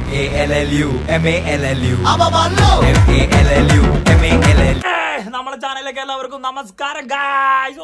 A L L U M A L L U M A L L U M A L L U നമ്മളെ ചാനലിലേക്ക് എല്ലാവർക്കും നമസ്കാരം guys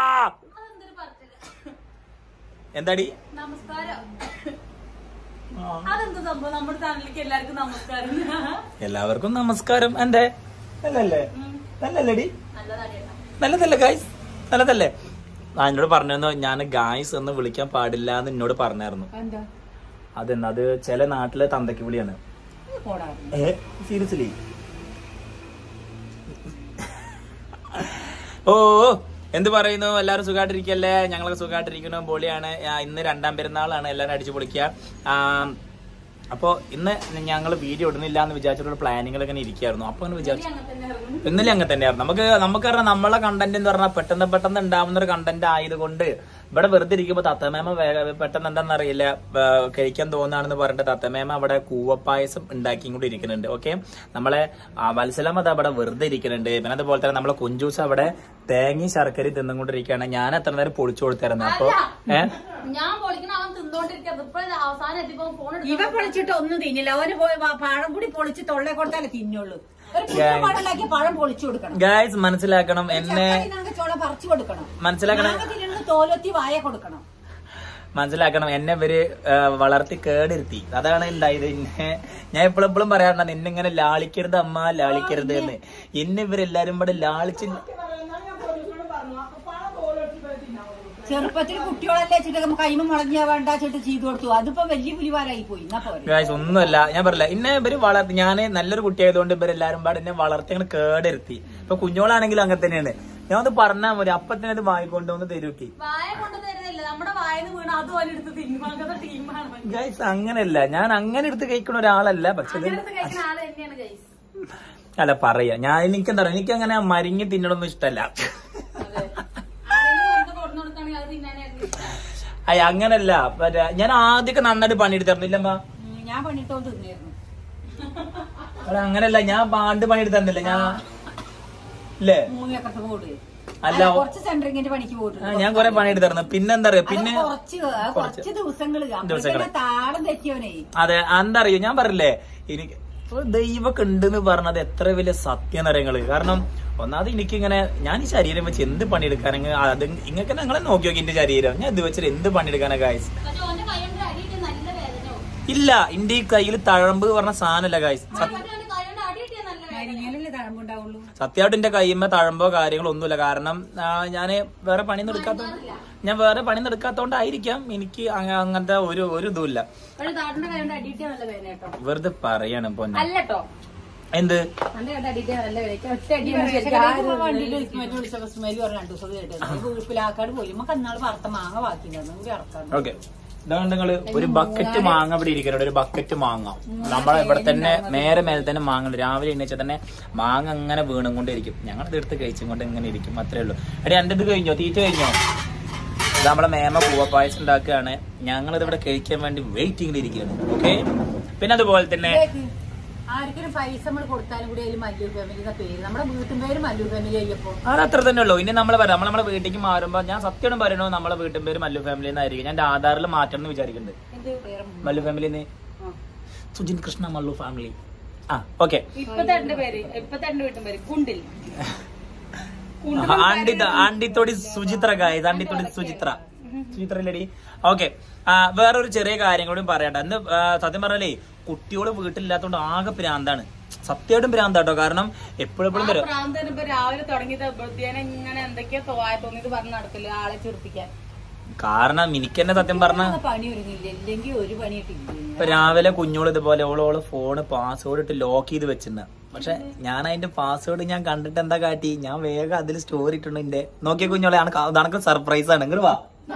എന്താടി നമസ്കാരം അതെന്താ സംഭവം നമ്മുടെ ചാനലിലേക്ക് എല്ലാവർക്കും നമസ്കാരം എല്ലാവർക്കും നമസ്കാരം എന്തേ നല്ലല്ലേ നല്ലല്ലേടി നല്ലതാണ് നല്ലതല്ലേ ഗായ്സ് നല്ലതല്ലേ ആ എന്നോട് പറഞ്ഞിരുന്നു ഞാൻ ഗായ്സ് എന്ന് വിളിക്കാൻ പാടില്ല എന്ന് എന്നോട് പറഞ്ഞായിരുന്നു എന്താ അതെന്നാ അത് ചില നാട്ടിലെ തന്തയ്ക്ക് വിളിയാണ് പോടാ ഏ സീരിയസ്ലി ഓ ഓ, എന്ത് പറയുന്നു എല്ലാവരും സുഖമായിട്ടിരിക്കല്ലേ ഞങ്ങളൊക്കെ സുഖമായിട്ടിരിക്കുന്നു പൊളിയാണ് ആ, ഇന്ന് രണ്ടാം പെരുന്നാളാണ് എല്ലാവരും അടിച്ചു പൊളിക്കുക ആ, അപ്പോ ഇന്ന് ഞങ്ങൾ വീഡിയോ ഇടുന്നില്ല എന്ന് വിചാരിച്ചിട്ടുള്ള പ്ലാനിങ്ങൾ ഇങ്ങനെ ഇരിക്കുകയായിരുന്നു അപ്പൊ അങ്ങനെ വിചാരിച്ചു അങ്ങനെ തന്നെ ഇറങ്ങും ഇന്നലെ അങ്ങനെ തന്നെയായിരുന്നു നമുക്ക് നമുക്ക് പറഞ്ഞാൽ നമ്മളെ കണ്ടന്റ് എന്ന് പറഞ്ഞാൽ പെട്ടെന്ന് പെട്ടെന്ന് ഉണ്ടാവുന്ന ഒരു കണ്ടന്റ് ആയതുകൊണ്ട് ഇവിടെ വെറുതെ ഇരിക്കുമ്പോ തത്തമേമ വേ- പെട്ടെന്ന് എന്താണെന്ന് അറിയില്ല ഏർ കഴിക്കാൻ തോന്നാണെന്ന് പറഞ്ഞിട്ട് തത്തമേമ അവിടെ കൂവപ്പായസം ഉണ്ടാക്കിയും കൂടി ഇരിക്കുന്നുണ്ട് ഓക്കെ നമ്മളെ ആ, വത്സലം അത് അവിടെ വെറുതെ ഇരിക്കുന്നുണ്ട് പിന്നെ അതുപോലെ തന്നെ നമ്മളെ കുഞ്ചൂസ് അവിടെ തേങ്ങയും ശർക്കരയും തിന്നുകൊണ്ടിരിക്കുകയാണ് ഞാൻ എത്ര നേരം പൊളിച്ചു കൊടുത്തായിരുന്നു അപ്പൊ ഏഹ് ഞാൻ പൊളിക്കണ അവൻ തിന്നോണ്ടിരിക്കുന്നത് ഇപ്പോഴും അവസാനം എത്തിയപ്പോ ഫോൺ ഇവ പൊളിച്ചിട്ട് ഒന്നും തിന്നില്ല അവന് പോയി പ- പഴം കൂടി പൊളിച്ച് തൊള്ളെ കൊടുത്താലേ തിന്നുള്ളൂ ഒരു കുഞ്ഞു പഴമില്ലാക്കി പഴം പൊളിച്ചു കൊടുക്കണം ഗായ്സ് മനസ്സിലാക്കണം എന്നെ ചക്ക ചോള പറിച്ചു കൊടുക്കണം മനസ്സിലാക്കണം മാങ്ങ തിന്നുന്നത് തോലൊത്തി വായ കൊടുക്കണം മനസ്സിലാക്കണം എന്നെ ഇവര് ആ, വളർത്തി കേടിരുത്തി അതാണ് ഉണ്ടായത് എന്നെ ഞാൻ എപ്പോഴും എപ്പോഴും പറയാറുണ്ട് നിന്നെ ഇങ്ങനെ ലാളിക്കരുത് അമ്മ ലാളിക്കരുത് എന്ന് എന്നെ ഇവരെല്ലാരും ഇവിടെ ലാളിച്ച് ചെറുപ്പത്തിൽ കുട്ടികളല്ലേ വെച്ചിട്ട് കൈമ മുളഞ്ഞാ വേണ്ട വെച്ചിട്ട് ചെയ്തു കൊടുത്തു അതിപ്പോ വലിയ പുലിവാരായി പോയി എന്നാ പോരെ ഗായ്സ് ഒന്നുമല്ല ഞാൻ പറയില്ല എന്നെ ഇവര് വളർത്തി ഞാൻ നല്ലൊരു കുട്ടിയായതുകൊണ്ട് ഇവരെല്ലാരും പാടെ എന്നെ വളർത്തി അങ്ങനെ കേടിരുത്തി ഇപ്പൊ കുഞ്ഞോളാണെങ്കിലും അങ്ങനെ തന്നെയാണ് ഞാൻ ഒന്ന് പറഞ്ഞാൽ മതി അപ്പൊ തന്നെ അത് വാങ്ങിക്കൊണ്ടുവന്ന് തരൂക്കി വായ കൊണ്ട് തരുന്നില്ല നമ്മുടെ വായന്ന് വീണ് അതുപോലെ എടുത്ത് തിന്നും അങ്ങനത്തെ ടീമാണ് ഗായ്സ് അങ്ങനെയല്ല ഞാൻ അങ്ങനെ എടുത്ത് കഴിക്കുന്ന ഒരാളല്ല പക്ഷെ ഇത് അങ്ങനത്തെ കഴിക്കുന്ന ആള് തന്നെയാണ് ഗൈസ് അല്ല പറയാ ഞാൻ എനിക്കെന്താ പറയാ എനിക്ക് അങ്ങനെ മരിഞ്ഞ് തിന്നണമൊന്നും ഇഷ്ടമല്ല ആരെങ്കിലും വെറുതെ കൊടുന്നു കൊടുക്കുകയാണെങ്കിൽ അത് തിന്നാനായിരുന്നു ഇഷ്ടം അയ്യ അങ്ങനല്ല മറ്റേ ഞാൻ ആദ്യമൊക്കെ നന്നായിട്ട് പണിയെടുത്തിരുന്നില്ലമ്മ ഉം, ഞാൻ പണിട്ടോണ്ട് തിന്നായിരുന്നു അവിടെ അങ്ങനല്ല ഞാൻ പാണ്ട് പണിയെടുത്തിരുന്നില്ല ഞാൻ ഇല്ലേ മൂന്ന് ചക്കത്ത് പോട്ട് അല്ല ഓ- കുറച്ച് സെന്ററിങ്ങിന്റെ പണിക്ക് ആ, പോയിട്ടുണ്ട് ഞാൻ കൊറേ പണിയെടുത്തിരുന്നു പിന്നെന്താ അറിയോ പിന്നെ കുറച്ച് ആ കുറച്ച് ദിവസങ്ങള് ദിവസങ്ങള്. അപ്പോഴത്തേക്ക് താളം തെറ്റിയവനെ അതെ എന്താ അറിയോ ഞാൻ പറഞ്ഞില്ലേ എനിക്ക് ഇപ്പൊ ദൈവമൊക്കെ ഉണ്ടെന്ന് പറഞ്ഞത് എത്ര വലിയ സത്യം നിറയങ്ങള് കാരണം ഒന്നാമത് എനിക്കിങ്ങനെ ഞാൻ ഈ ശരീരം വെച്ച് എന്ത് പണിയെടുക്കാനെങ്കിൽ അത് ഇങ്ങനെ നിങ്ങളെ നോക്കി നോക്കി എന്റെ ശരീരം ഞാൻ ഇത് വെച്ചിട്ട് എന്ത് പണിയെടുക്കാനാ ഗായ്സ് പക്ഷെ ഓന്റെ കൈ കൊണ്ട് അടിയിട്ട് നല്ല വേദനയാവും ഇല്ല എന്റെ ഈ കയ്യിൽ തഴമ്പ് പറഞ്ഞ സാധനമല്ല ഗായ്സ് പക്ഷെ ഓന്റെ കൈ കൊണ്ട് അടിയിട്ടിയാ നല്ല വേദന കരിങ്ങലല്ലേ തഴമ്പുണ്ടാവുള്ളൂ സത്യമായിട്ട് എന്റെ കയ്യുമ്മ തഴമ്പോ കാര്യങ്ങളോ ഒന്നുമില്ല കാരണം ആ, ഞാന് വേറെ പണി എടുക്കാത്തോണ്ട് ഞാൻ വേറെ പണി എടുക്കാത്തോണ്ടായിരിക്കാം എനിക്ക് അങ്ങ- അങ്ങനത്തെ ഒരു ഒരു ഇതുമില്ല ഒരു താട്ടിന്റെ കൈ കൊണ്ട് അടിയിട്ടിയാ നല്ല വേദന കേട്ടോ വെറുതെ പറയാണ് പൊന്നെ അല്ലട്ടോ എന്ത് അന്റെ കണ്ട് അടിയിട്ടിയാ നല്ല വേദന ഒറ്റ അടി വണ്ടിയിൽ സ്മെല് വിളിച്ചപ്പോ സ്മെല് പറഞ്ഞ രണ്ടു ദിവസം കേട്ടത് വീട്ടിലാക്കാട് പോയി നമുക്ക് അന്നാള് വറുത്ത മാങ്ങ ബാക്കിണ്ടായിരുന്നു കൂടി ഇറക്കാൻ ഓക്കെ ഇതാണ് നിങ്ങള് ഒരു ബക്കറ്റ് മാങ്ങ ഇവിടെ ഇരിക്കുന്നുണ്ട് ഒരു ബക്കറ്റ് മാങ്ങ നമ്മളെ ഇവിടെ തന്നെ നേരെ മേലെ തന്നെ മാങ്ങ ഉണ്ട് രാവിലെ എണീച്ചാൽ തന്നെ മാങ്ങ അങ്ങനെ വീണും കൊണ്ടിരിക്കും ഞങ്ങൾ ഇത് എടുത്ത് കഴിച്ചും കൊണ്ട് ഇങ്ങനെ ഇരിക്കും അത്രേ ഉള്ളൂ എടി എന്റെ ഇത് കഴിഞ്ഞോ തീറ്റ കഴിഞ്ഞോ ഇത് നമ്മളെ മേമ പൂവപ്പായസം ഉണ്ടാക്കുകയാണ് ഞങ്ങളിത് ഇവിടെ കഴിക്കാൻ വേണ്ടി വെയിറ്റിംഗിൽ ഇരിക്കുകയാണ് ഓക്കെ പിന്നെ അതുപോലെ തന്നെ ആർക്കൊരു പൈസ നമ്മൾ കൊടുത്താലും കൂടി അതിൽ മല്ലൂർ ഫാമിലി എന്ന പേര് നമ്മുടെ വീട്ടിൻ പേര് മല്ലൂർ ഫാമിലി ആയപ്പോ അത് അത്ര തന്നെ ഉള്ളൂ ഇനി നമ്മളെ പറയാം നമ്മൾ നമ്മളെ വീട്ടിലേക്ക് മാറുമ്പോൾ ഞാൻ സത്യം പറയണോ നമ്മളെ വീട്ടിൽ പേര് മല്ലു ഫാമിലി എന്നായിരിക്കും ഞാൻ എന്റെ ആധാറിൽ മാറ്റണം എന്ന് വിചാരിക്കുന്നുണ്ട് എന്റെ പേര് മല്ലു ഫാമിലി സുജിൻ കൃഷ്ണ മല്ലു ഫാമിലി ആ ഓക്കെ ഇപ്പത്തെ എന്റെ പേര് ഇപ്പത്തെ എന്റെ വീട്ടിൻ പേര് കുണ്ടിൽ ആണ്ടി ആണ്ടിത്തോടി സുചിത്ര ഗായത് ആണ്ടിത്തോടി സുചിത്ര സുചിത്ര ഇല്ലടി ഓക്കെ വേറൊരു ചെറിയ കാര്യം കൂടി പറയണ്ട എന്ന് ആ, സത്യം പറഞ്ഞാലേ കുട്ടിയോട് വീട്ടിലില്ലാത്തോണ്ട് ആകെ ഭ്രാന്താണ് സത്യമായിട്ടും ഭ്രാന്താട്ടോ കാരണം എപ്പോഴും എപ്പോഴും വരും പ്രാന്തം ഇപ്പൊ രാവിലെ തുടങ്ങിയത് ബുദ്ധിയാനെ ഇങ്ങനെ എന്തൊക്കെയോ തോവായ തോന്നിയത് പറഞ്ഞ് നടക്കില്ല ആളെ ചിരിപ്പിക്കാൻ കാരണം എനിക്ക് തന്നെ സത്യം പറഞ്ഞ പണി ഒരുങ്ങില്ല ഇല്ലെങ്കിൽ ഒരു പണി ഇട്ടില്ല ഇപ്പൊ രാവിലെ കുഞ്ഞോള് ഇതുപോലെ ഓളോള് ഫോണ് പാസ്വേഡ് ഇട്ട് ലോക്ക് ചെയ്ത് വെച്ചിരുന്ന പക്ഷെ ഞാൻ അതിന്റെ പാസ്വേഡ് ഞാൻ കണ്ടിട്ട് എന്താ കാട്ടി ഞാൻ വേഗം അതിൽ സ്റ്റോറി ഇട്ടുണ്ട് എന്റെ നോക്കിയ കുഞ്ഞോളെ അനക്ക് സർപ്രൈസ് ആണ് ഇങ്ങോട്ട് വാ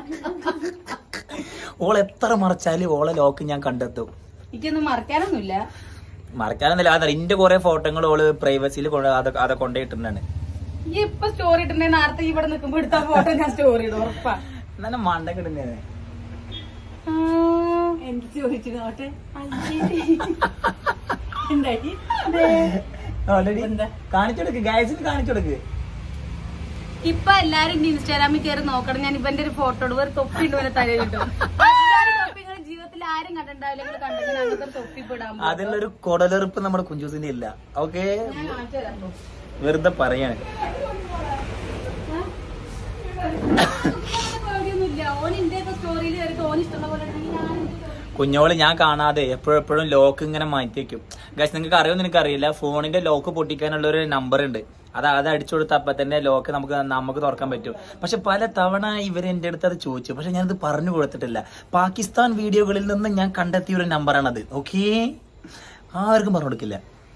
ഓൾ എത്ര മറച്ചാലും ഓളെ ലോക്ക് ഞാൻ കണ്ടെത്തും എനിക്കൊന്നും മറക്കാനൊന്നുമില്ല മറക്കാനൊന്നുമില്ല അതല്ല ഇന്റെ കുറെ ഫോട്ടോകൾ ഓള് പ്രൈവസിയിൽ അത് അത് കൊണ്ടുപോയിട്ടുണ്ട് ഈ ഇപ്പൊ സ്റ്റോറി ഇട്ടുണ്ടെ നേരത്തെ ഇവിടെ നിൽക്കുമ്പോ എടുത്ത ഫോട്ടോ ഞാൻ സ്റ്റോറി ഇടും ഉറപ്പാ എന്നാലും മണ്ടൊക്കെ ഇടുന്നേ എന്ത് ചോദിച്ചു നോട്ടെ എന്തായി കാണിച്ചു കൊടുക്ക് ഗായസിന് കാണിച്ചു കൊടുക്ക് ഇപ്പൊ എല്ലാരും ഇനി ഇൻസ്റ്റാഗ്രാമിൽ കയറി നോക്കണം ഞാൻ ഇവന്റെ ഒരു ഫോട്ടോ ഇടും ഒരു തൊപ്പി ഉണ്ട് ഇവന്റെ തലയിൽ കിട്ടും തൊപ്പി നിങ്ങളുടെ ജീവിതത്തിൽ ആരും കണ്ടിട്ടുണ്ടാവില്ല നിങ്ങൾ കണ്ടെങ്കിൽ അങ്ങനത്തെ ഒരു തൊപ്പിപ്പിടാൻ അതിനുള്ളൊരു കൊടലെറുപ്പ് നമ്മുടെ കുഞ്ചൂസിന്റെ ഇല്ല ഓക്കെ ഞാൻ കാണിച്ചു തരാം ബ്രോ. വെറുതെ പറയാണ് പേടിയൊന്നുമില്ല ഓൻ ഇന്ത്യയൊക്കെ സ്റ്റോറിയിൽ കയറിയിട്ട് ഓൻ ഇഷ്ടമുള്ള പോലെ ഉണ്ടെങ്കിൽ ഞാൻ കുഞ്ഞോള് ഞാൻ കാണാതെ എപ്പോഴും എപ്പോഴും ലോക്ക് ഇങ്ങനെ മാറ്റി വെക്കും ഗൈസ് നിങ്ങൾക്ക് അറിയുമെന്ന് എനിക്കറിയില്ല ഫോണിന്റെ ലോക്ക് പൊട്ടിക്കാനുള്ള ഒരു നമ്പർ ഉണ്ട് അത് അത് അടിച്ചു കൊടുത്ത അപ്പൊ തന്നെ ലോക്ക് നമുക്ക് നമുക്ക് തുറക്കാൻ പറ്റും പക്ഷെ പല തവണ ഇവർ എന്റെ അടുത്ത് അത് ചോദിച്ചു പക്ഷെ ഞാനത് പറഞ്ഞു കൊടുത്തിട്ടില്ല പാകിസ്ഥാൻ വീഡിയോകളിൽ നിന്ന് ഞാൻ കണ്ടെത്തിയ ഒരു നമ്പറാണത് ഓക്കേ ആർക്കും പറഞ്ഞു കൊടുക്കില്ല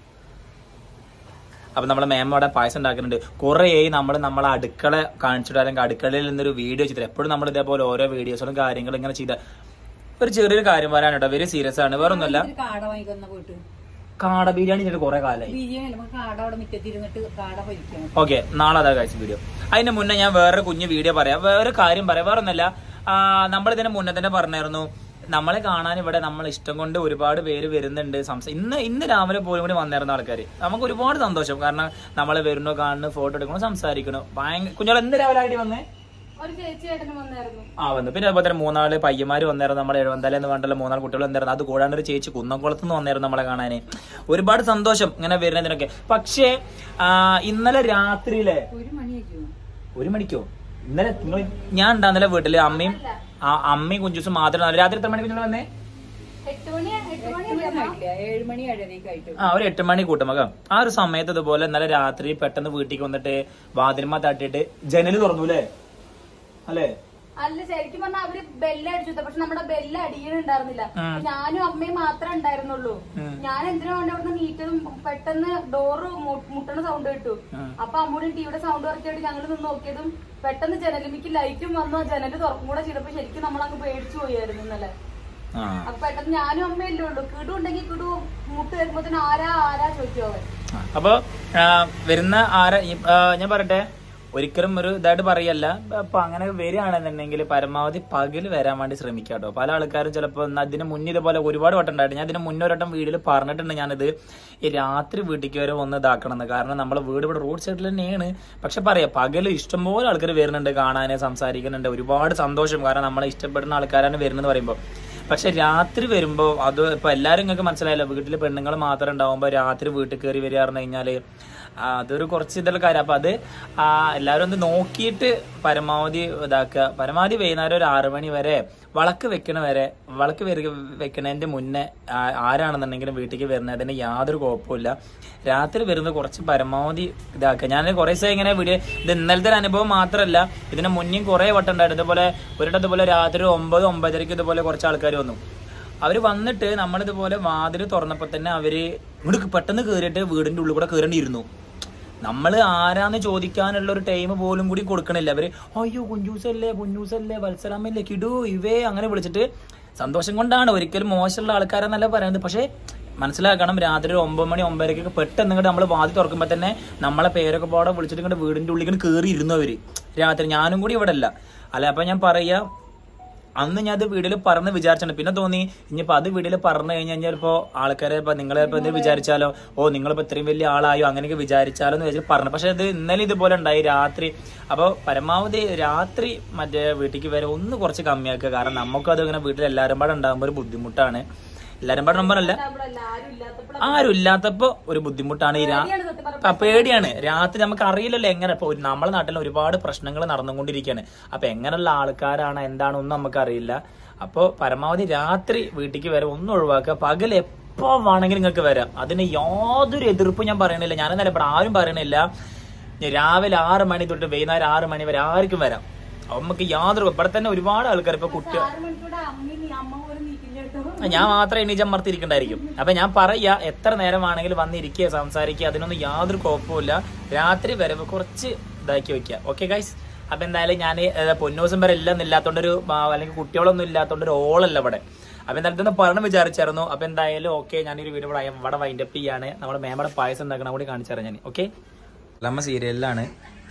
അപ്പൊ നമ്മളെ മേമ അവിടെ പായസം ഉണ്ടാക്കുന്നുണ്ട് കുറേ നമ്മൾ നമ്മളെ അടുക്കള കാണിച്ചിട്ട് അല്ലെങ്കിൽ അടുക്കളയിൽ നിന്നൊരു വീഡിയോ ചെയ്തിട്ട് എപ്പോഴും നമ്മൾ ഇതേപോലെ ഓരോ വീഡിയോസും കാര്യങ്ങളും ഇങ്ങനെ ചെയ്ത ഒരു ചെറിയൊരു കാര്യം വരാൻ കേട്ടോ വെരി സീരിയസ് ആണ് വേറെ ഒന്നുമല്ല ഒരു കാട വാങ്ങിക്കുന്ന പോയിട്ട് കാട ബിരിയാണി ചെയ്തിട്ട് കുറെ കാലമായി ബിരിയാണി നമുക്ക് കാട അവിടെ മുറ്റത്തിരുന്നിട്ട് കാട പൊരിക്കണം ഓക്കെ നാളെ അതാ കഴിച്ച വീഡിയോ അതിന് മുന്നേ ഞാൻ വേറൊരു കുഞ്ഞു വീഡിയോ പറയാം വേറെ കാര്യം പറയാം വേറെ ഒന്നല്ല നമ്മൾ ഇതിന് മുന്നേ തന്നെ പറഞ്ഞായിരുന്നു നമ്മളെ കാണാൻ ഇവിടെ നമ്മൾ ഇഷ്ടം കൊണ്ട് ഒരുപാട് പേര് വരുന്നുണ്ട് സംസാ ഇന്ന് ഇന്ന് രാവിലെ പോലും കൂടി വന്നിരുന്ന ആൾക്കാർ നമുക്ക് ഒരുപാട് സന്തോഷം കാരണം നമ്മളെ വരുന്നു കാണുന്നു ഫോട്ടോ എടുക്കണു സംസാരിക്കണു ഭയങ്കര കുഞ്ഞോൾ എന്ത് രാവിലെ ആയിട്ട് വന്നേ ഒരു ചേച്ചി ഏട്ടന് വന്നായിരുന്നു ആ വന്നു പിന്നെ അതുപോലെ തന്നെ മൂന്നാല് പയ്യന്മാര് വന്നായിരുന്നു നമ്മുടെ എഴുപന്തല എന്ന് പറഞ്ഞിട്ടുള്ള മൂന്നാല് കുട്ടികൾ വന്നായിരുന്നു അത് കൂടാണ്ട് ഒരു ചേച്ചി കുന്നംകുളത്ത് നിന്ന് വന്നായിരുന്നു നമ്മളെ കാണാന് ഒരുപാട് സന്തോഷം ഇങ്ങനെ വരുന്നതിനൊക്കെ പക്ഷേ ആ, ഇന്നലെ രാത്രിയിലെ ഒരു മണിയായിരിക്കും ഒരു മണിക്കോ ഇന്നലെ നിങ്ങൾ ഞാൻ ഉണ്ടാകുന്നില്ല വീട്ടില് അമ്മയും ആ അമ്മയും കുഞ്ചുസും മാത്രം ഉണ്ടായിരുന്നു. രാത്രി എത്ര മണിക്ക് നിങ്ങൾ വന്നേ എട്ട് മണി എട്ട് മണി ആയിട്ടില്ല ഏഴ് മണി ഏഴരയ്ക്ക് ആയിട്ട് ആ ഒരു എട്ട് മണി കൂട്ടുമക ആ ഒരു സമയത്ത് ഇതുപോലെ ഇന്നലെ രാത്രി പെട്ടെന്ന് വീട്ടിലേക്ക് വന്നിട്ട് വാതിൽമ തട്ടിയിട്ട് ജനല് തുറന്നു അല്ലേ അല്ലേ അല്ല ശരിക്കും പറഞ്ഞാൽ അവര് ബെല്ല് അടിച്ചു പക്ഷെ നമ്മുടെ ബെല്ല് അടിയണുണ്ടായിരുന്നില്ല ഉം. ഞാനും അമ്മയും മാത്രമേ ഉണ്ടായിരുന്നുള്ളൂ ഉം. ഞാൻ എന്തിനാ വേണ്ടി അവിടുന്ന് നീറ്റതും പെട്ടെന്ന് ഡോറ് മുട്ടണ സൗണ്ട് കേട്ടു ഉം. അപ്പൊ അമ്മൂടി ടിവിയുടെ സൗണ്ട് വർക്കിയായിട്ട് ഞങ്ങൾ നിന്ന് നോക്കിയതും പെട്ടെന്ന് ജനലിമിക്ക് ലൈറ്റും വന്നു ആ ജനല് തുറക്കും കൂടെ ചെയ്തപ്പോ ശരിക്കും നമ്മൾ അങ്ങ് പേടിച്ചു പോയായിരുന്നു ഇന്നലെ ആ അപ്പൊ പെട്ടെന്ന് ഞാനും അമ്മയല്ലേ ഉള്ളൂ കിടു ഉണ്ടെങ്കിൽ കിടു മുട്ട് വരുമ്പോഴത്തേന് ആരാ ആരാ ചോദിക്കും അവൻ അപ്പൊ ആ, വരുന്ന ആര ഈ, ആ, ഞാൻ പറയട്ടെ ഒരിക്കലും ഒരു ഇതായിട്ട് പറയല്ല അപ്പൊ അങ്ങനെ വരികയാണെന്നുണ്ടെങ്കിൽ പരമാവധി പകല് വരാൻ വേണ്ടി ശ്രമിക്കാം കേട്ടോ പല ആൾക്കാരും ചിലപ്പോൾ അതിന് മുന്നേ ഇതുപോലെ ഒരുപാട് വട്ടം ഉണ്ടായിട്ട് ഞാൻ ഇതിന് മുന്നേ ഒരു വട്ടം വീട്ടിൽ പറഞ്ഞിട്ടുണ്ട് ഞാനിത് ഈ രാത്രി വീട്ടിലേക്ക് വരെ ഒന്ന് ഇതാക്കണം എന്ന് കാരണം നമ്മളെ വീട് ഇവിടെ റോഡ് സൈഡിൽ തന്നെയാണ് പക്ഷെ പറയാം പകല് ഇഷ്ടംപോലെ ആൾക്കാർ വരുന്നുണ്ട് കാണാൻ സംസാരിക്കുന്നുണ്ട് ഒരുപാട് സന്തോഷം കാരണം നമ്മളെ ഇഷ്ടപ്പെടുന്ന ആൾക്കാരാണ് വരുന്നത് പറയുമ്പോൾ പക്ഷെ രാത്രി വരുമ്പോൾ അത് ഇപ്പൊ എല്ലാരും നിങ്ങൾക്ക് മനസ്സിലായല്ലോ വീട്ടിൽ പെണ്ണുങ്ങൾ മാത്രം ഉണ്ടാവുമ്പോൾ രാത്രി വീട്ടിൽ കയറി വരിക പറഞ്ഞു കഴിഞ്ഞാല് ആ, അതൊരു കുറച്ച് ഇതുള്ള കാര്യം അപ്പൊ അത് ആ, എല്ലാവരും ഒന്ന് നോക്കിയിട്ട് പരമാവധി ഇതാക്കുക പരമാവധി വൈകുന്നേരം ഒരു ആറു മണി വരെ വളക്ക് വെക്കണ വരെ വളക്ക് വരിക വെക്കണതിന്റെ മുന്നേ ആ- ആരാണെന്നുണ്ടെങ്കിലും വീട്ടിലേക്ക് വരുന്നതിന് യാതൊരു കുഴപ്പമില്ല രാത്രി വരുന്നത് കുറച്ച് പരമാവധി ഇതാക്കുക ഞാൻ കുറേ ദിവസം ഇങ്ങനെ വീഡിയോ ഇത് ഇന്നലത്തെ ഒരു അനുഭവം മാത്രമല്ല ഇതിന് മുന്നേയും കുറേ വട്ടം ഉണ്ടായിരുന്നു ഇതുപോലെ ഒരിടം ഇതുപോലെ രാത്രി ഒമ്പത് ഒമ്പതരയ്ക്ക് ഇതുപോലെ കുറച്ച് ആൾക്കാർ വന്നു അവര് വന്നിട്ട് നമ്മളിതുപോലെ വാതിൽ തുറന്നപ്പോ തന്നെ അവര് ഇങ്ങോട്ട് പെട്ടെന്ന് കയറിയിട്ട് വീടിന്റെ ഉള്ളിൽ കൂടെ കയറേണ്ടിയിരുന്നു നമ്മൾ ആരാന്ന് ചോദിക്കാനുള്ള ഒരു ടൈം പോലും കൂടി കൊടുക്കണില്ല അവര് അയ്യോ കുഞ്ചൂസല്ലേ കുഞ്ഞൂസല്ലേ വത്സലാമല്ലേ കിടു ഇവേ അങ്ങനെ വിളിച്ചിട്ട് സന്തോഷം കൊണ്ടാണ് ഒരിക്കലും മോശമുള്ള ആൾക്കാരെന്നല്ല പറയുന്നത് പക്ഷേ മനസ്സിലാക്കണം രാത്രി ഒരു ഒമ്പത് മണി ഒമ്പതരക്കൊക്കെ പെട്ടെന്ന് ഇങ്ങോട്ട് നമ്മൾ വാതിൽ തുറക്കുമ്പോൾ തന്നെ നമ്മളെ പേരൊക്കെ പാടെ വിളിച്ചിട്ട് ഇങ്ങോട്ട് വീടിന്റെ ഉള്ളിൽ ഇങ്ങനെ കയറി ഇരുന്നു അവര് രാത്രി ഞാനും കൂടി ഇവിടെ അല്ല അല്ല അപ്പൊ ഞാൻ പറയാ അന്ന് ഞാൻ അത് വീട്ടിൽ പറഞ്ഞ് വിചാരിച്ചിട്ടുണ്ട് പിന്നെ തോന്നി ഇനിയിപ്പോ അത് വീട്ടിൽ പറഞ്ഞു കഴിഞ്ഞാൽ ചിലപ്പോ ആൾക്കാരെ ഇപ്പൊ നിങ്ങളെ ഇപ്പൊ എന്തെങ്കിലും വിചാരിച്ചാലോ ഓ നിങ്ങളിപ്പോ ഇത്രയും വലിയ ആളായോ അങ്ങനെയൊക്കെ വിചാരിച്ചാലോ എന്ന് വെച്ചിട്ട് പറഞ്ഞു പക്ഷെ ഇത് ഇന്നലെ ഇതുപോലെ ഉണ്ടായി രാത്രി അപ്പോൾ പരമാവധി രാത്രി മറ്റേ വീട്ടിലേക്ക് വരെ ഒന്ന് കുറച്ച് കമ്മിയാക്കുക കാരണം നമുക്കത് ഇങ്ങനെ വീട്ടിൽ എല്ലാവരും പാടെ ഉണ്ടാകുമ്പോൾ ഒരു ബുദ്ധിമുട്ടാണ് എല്ലാവരും പാടെ നമ്പറല്ല ഇവിടെ ആരും ഇല്ലാത്തപ്പോൾ ആരും ഇല്ലാത്തപ്പോ ഒരു ബുദ്ധിമുട്ടാണ് ഈ രാ സത്യം പറഞ്ഞാൽ ആ, പേടിയാണ് രാത്രി നമുക്ക് അറിയില്ലല്ലോ എങ്ങനെ ഇപ്പൊ ഒരു- നമ്മളെ നാട്ടിൽ ഒരുപാട് പ്രശ്നങ്ങൾ നടന്നുകൊണ്ടിരിക്കുകയാണ് അപ്പൊ എങ്ങനെയുള്ള ആൾക്കാരാണ് എന്താണ് ഒന്നും നമുക്ക് അറിയില്ല അപ്പൊ പരമാവധി രാത്രി വീട്ടിലേക്ക് വരെ ഒന്നും ഒഴിവാക്കുക പകൽ എപ്പോ വേണമെങ്കിലും നിങ്ങൾക്ക് വരാം അതിന് യാതൊരു എതിർപ്പും ഞാൻ പറയണില്ല ഞാനെന്നല്ല ഇവിടെ ആരും പറയണില്ല ഇനി രാവിലെ ആറ് മണി തൊട്ട് വൈകുന്നേരം ആറ് മണി വരെ ആർക്കും വരാം നമുക്ക് യാതൊരു ഇവിടെ തന്നെ ഒരുപാട് ആൾക്കാർ ഇപ്പൊ കുട്ടി ആറ് മണിക്കൂടെ അമ്മ നീ അമ്മ പോലും നീക്കില്ല കേട്ടോ ഞാൻ മാത്രമേ എണീച്ചമർത്തിരിക്കണ്ടായിരിക്കും അപ്പൊ ഞാൻ പറയാ എത്ര നേരമാണെങ്കിലും വന്നിരിക്കുക സംസാരിക്കുക അതിനൊന്നും യാതൊരു കുഴപ്പമില്ല രാത്രി വരവ് കുറച്ച് ഇതാക്കി വെക്കുക ഓക്കെ ഗൈസ് അപ്പൊ എന്തായാലും ഞാൻ പൊന്നൂസം വരെ എല്ലാം ഇല്ലാത്തോണ്ട് ഒരു ആ, അല്ലെങ്കിൽ കുട്ടികളൊന്നും ഇല്ലാത്തോണ്ട് ഒരു ഓളല്ല ഇവിടെ അപ്പൊ എന്തായാലും ഇതൊന്ന് പറഞ്ഞു വിചാരിച്ചായിരുന്നു അപ്പൊ എന്തായാലും ഓക്കെ ഞാനൊരു വീഡിയോ ഇവിടെ ഇവിടെ വൈൻഡപ്പ് ചെയ്യാണ് നമ്മുടെ മേമയുടെ പായസം ഉണ്ടാക്കണം കൂടി കാണിച്ചായിരുന്നു ഞാൻ ഓക്കെ നമ്മ സീരിയലിലാണ്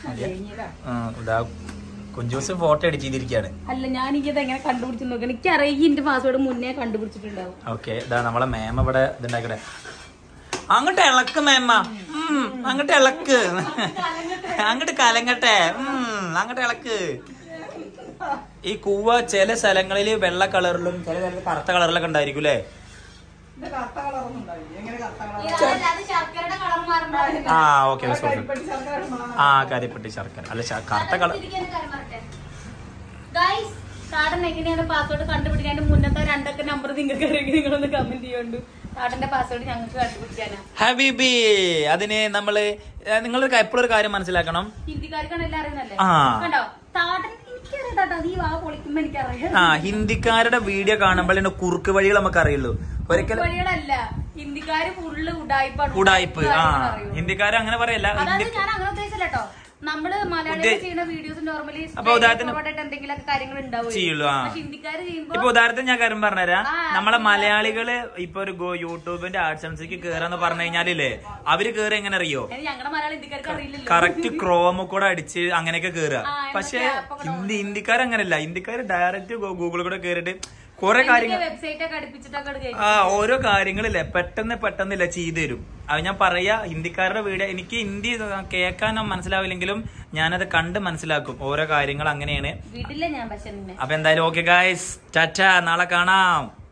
ഇതാ കുഞ്ചൂസ് ഫോട്ടോ എഡിറ്റ് ചെയ്തിരിക്കുകയാണ് അല്ല ഞാൻ എനിക്കത് എങ്ങനെ കണ്ടുപിടിച്ചു നോക്കണം എനിക്കറിയാം എന്റെ പാസ്വേഡ് മുന്നേ കണ്ടുപിടിച്ചിട്ടുണ്ടാവും ഓക്കെ ഇതാ നമ്മളെ മേമ ഇവിടെ ഇതുണ്ടാക്കട്ടെ അങ്ങോട്ട് ഇളക്ക് മേമ ഉം, അങ്ങോട്ട് ഇളക്ക് അങ്ങോട്ട് കലങ്ങട്ടെ ഉം, അങ്ങോട്ട് ഇളക്ക് ഈ കൂവ ചില സ്ഥലങ്ങളിൽ വെള്ള കളറിലും ചില സ്ഥലത്ത് കറുത്ത കളറിലൊക്കെ ഉണ്ടായിരിക്കും അല്ലേ ഇത് കറുത്ത കളറൊന്നും ഉണ്ടാവില്ല എങ്ങനെ കറുത്ത കളർ ഈ അതല്ല, അത് ശർക്കരയുടെ കളർ മാറുമ്പോഴാണ് ആ ഓക്കെ സോറി കരിപ്പട്ടി ശർക്കര ഇടുമ്പോഴാണ് ആ കരിപ്പെട്ടി ശർക്കര അല്ല ശ- കറുത്ത കളർ ഗൈസ് കാടൻ എങ്ങനെയാണ് പാസ്വേഡ് കണ്ടുപിടിക്കാൻ മുന്നത്തെ രണ്ടൊക്കെ നമ്പർ നിങ്ങൾക്ക് അറിയെങ്കിൽ നിങ്ങളൊന്ന് കമന്റ് ചെയ്യുന്നുണ്ട് കാടന്റെ പാസ്വേഡ് ഞങ്ങൾക്ക് കണ്ടുപിടിക്കാനാ ഹബീബി അതിന് നമ്മള് നിങ്ങൾ എപ്പോഴും ഒരു കാര്യം മനസ്സിലാക്കണം ഹിന്ദിക്കാർക്കാണ് എല്ലാം അറിയുന്നല്ലേ ആ. കണ്ടോ താടൻ എനിക്കറിയാം നീ വാ പൊളിക്കുമ്പോ എനിക്കറിയാം ആ ഹിന്ദിക്കാരുടെ വീഡിയോ കാണുമ്പോൾ കുറുക്ക് വഴികൾ നമുക്ക് അറിയുള്ളൂ ഒരിക്കലും വഴികളല്ല ഹിന്ദിക്കാര് ഫുള്ള് ഉടായ്പാണ് ഉടായിപ്പ് ആ അറിയുള്ളൂ. ഹിന്ദിക്കാർ അങ്ങനെ പറയല്ല അതായത് ഹിന്ദി ഞാൻ അങ്ങനെ ഉദ്ദേശിച്ചല്ല കേട്ടോ നമ്മള് മലയാളികൾ ഉദ്ദേ- ചെയ്യുന്ന വീഡിയോസ് നോർമലി അപ്പൊ ഉദാഹരണത്തിന് എന്തെങ്കിലുമൊക്കെ കാര്യങ്ങൾ ഉണ്ടാവും ചെയ്യുള്ളൂ, ആ. ഹിന്ദിക്കാര് ചെയ്യുമ്പോ ഇപ്പൊ ഉദാഹരണത്തിന് ഞാൻ കാര്യം പറഞ്ഞുതരാം ആ, നമ്മളെ ആ, മലയാളികള് ഇപ്പൊ ഒരു ഗോ- യൂട്യൂബിന്റെ ആഡ്സൻസിക്ക് കേറാന്ന് പറഞ്ഞു കഴിഞ്ഞാലില്ലേ അവര് കേറി എങ്ങനെ അറിയോ ഞങ്ങളുടെ മലയാളം ഹിന്ദിക്കാർക്ക് അറിയില്ലല്ലോ കറക്റ്റ് ക്രോമ കൂടെ അടിച്ച് അങ്ങനെയൊക്കെ കേറുക ആ, എന്നിട്ട് പക്ഷെ app ഒക്കെ ഹിന്ദി ഹിന്ദിക്കാർ അങ്ങനെയല്ല ഹിന്ദിക്കാർ ഡയറക്റ്റ് ഗൂഗിളിൽ കൂടെ കേറിയിട്ട് കുറെ കാര്യങ്ങൾ വെബ്സൈറ്റ് ഒക്കെ അടുപ്പിച്ചിട്ടൊക്കെ അത് കേൾക്കും. ആ ഓരോ കാര്യങ്ങളില്ലേ പെട്ടെന്ന് പെട്ടെന്നില്ല ചെയ്തു തരും അത് ഞാൻ പറയാ ഹിന്ദിക്കാരുടെ വീഡിയോ എനിക്ക് ഹിന്ദി കേൾക്കാൻ മനസ്സിലാവില്ലെങ്കിലും ഞാനത് കണ്ട് മനസ്സിലാക്കും ഓരോ കാര്യങ്ങൾ അങ്ങനെയാണ് വിടില്ല ഞാൻ പക്ഷെ നിന്നെ അപ്പൊ എന്തായാലും ഓക്കെ ഗായ്സ് ടാറ്റ നാളെ കാണാം